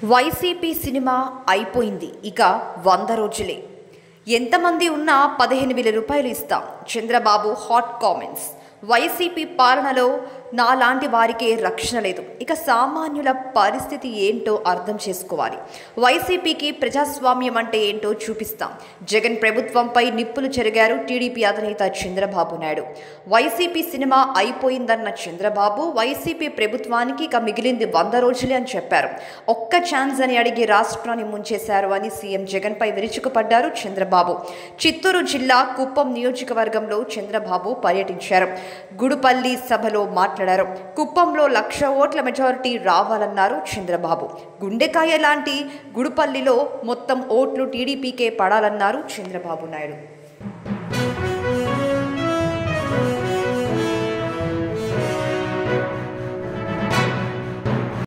YCP cinema అయిపోయింది ఇక వంద రోజులే ఎంతమంది ఉన్నా పదిహేను వేల రూపాయలు ఇస్తాం చంద్రబాబు హాట్ కామెంట్స్ వైసీపీ పాలనలో నాలాంటి వారికే రక్షణ లేదు ఇక సామాన్యుల పరిస్థితి ఏంటో అర్థం చేసుకోవాలి వైసీపీకి ప్రజాస్వామ్యం అంటే ఏంటో చూపిస్తాం జగన్ ప్రభుత్వంపై నిప్పులు చెరిగారు టీడీపీ అధినేత చంద్రబాబు నాయుడు వైసీపీ సినిమా అయిపోయిందన్న చంద్రబాబు వైసీపీ ప్రభుత్వానికి ఇక మిగిలింది వంద రోజులే అని చెప్పారు ఒక్క ఛాన్స్ అని అడిగి రాష్ట్రాన్ని ముంచేశారు అని సీఎం జగన్పై విరుచుకుపడ్డారు చంద్రబాబు చిత్తూరు జిల్లా కుప్పం నియోజకవర్గంలో చంద్రబాబు పర్యటించారు గుడుపల్లి సభలో మాట్లాడారు కుప్పంలో లక్ష ఓట్ల మెజారిటీ రావాలన్నారు చంద్రబాబు గుండెకాయ లాంటి గుడుపల్లిలో మొత్తం ఓట్లు టీడీపీకే పడాలన్నారు చంద్రబాబు నాయుడు